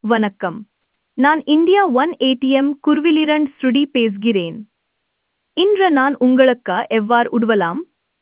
வணக்கம் நான் India one ATM குர்விலிரண்ட் ஸ்ருடி பேசுகிறேன் இன்று நான் உங்களுக்கு எவ்வாறு உதவலாம்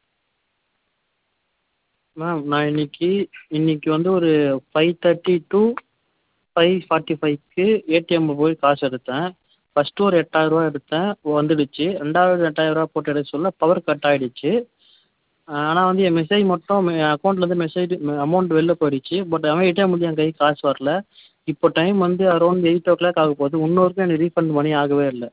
மேம் நான் இன்னைக்கு இன்னைக்கு வந்து ஒரு five thirty to five forty ஃபைவ்க்கு ஏடிஎம்மில் போய் காசு எடுத்தேன் ஃபஸ்ட்டு ஒரு எட்டாயிரரூவா எடுத்தேன் வந்துடுச்சு ரெண்டாவது எட்டாயிரரூவா போட்டு எடுக்க சொல்ல பவர் கட் ஆகிடுச்சு ஆனால் வந்து என் மெசேஜ் மட்டும் என் அக்கௌண்ட்லேருந்து மெசேஜ் அமௌண்ட் வெளில போயிடுச்சு பட் ஆனால் ஏடிஎம்லேருந்து என் கைக்கு காசு வரல இப்போ டைம் வந்து அரௌண்ட் எயிட் ஓ கிளாக் ஆக போகுது இன்ன வரைக்கும் எனக்கு ரீஃபண்ட் மணி ஆகவே இல்லை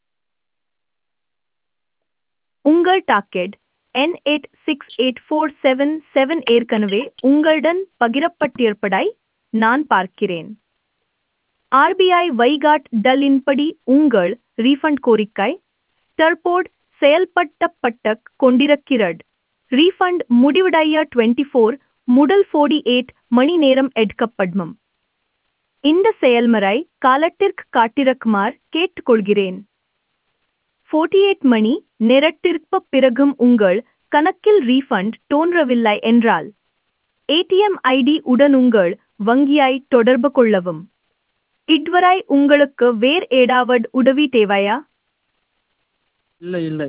உங்கள் docket N eight six eight four seven seven ஏற்கனவே உங்களுடன் பகிரப்பட்டிருப்பதை நான் பார்க்கிறேன் ஆர்பிஐ வைகாட்டுதலின்படி உங்கள் ரீஃபண்ட் கோரிக்கை தற்போது செயல்படுத்தப்பட்டு கொண்டிருக்கிறது ரீஃபண்ட் முடிவடைய டுவெண்ட்டி ஃபோர் முதல் ஃபோர்டி எயிட் மணி நேரம் எடுக்கப்படும் இந்த செயல்முறை காலத்திற்கு காட்டிருக்குமாறு கேட்டுக்கொள்கிறேன் ஃபோர்ட்டி எயிட் மணி நேரத்திற்கு பிறகும் உங்கள் கணக்கில் ரீஃபண்ட் தோன்றவில்லை என்றால் ஏடிஎம் ஐடி உடன் உங்கள் வங்கியை தொடர்பு கொள்ளவும் இதுவரை உங்களுக்கு வேறு ஏதாவது உதவி தேவையா இல்லை இல்லை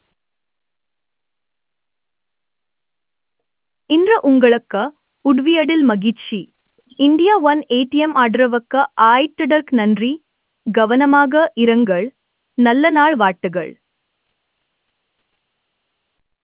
இன்று உங்களுக்கு உதவியதில் மகிழ்ச்சி இந்தியா ஒன் ஏடிஎம் ஆதரவுக்கு ஆயிட்டதற்கு நன்றி கவனமாக இருங்கள் நல்ல நாள் வாழ்த்துகள்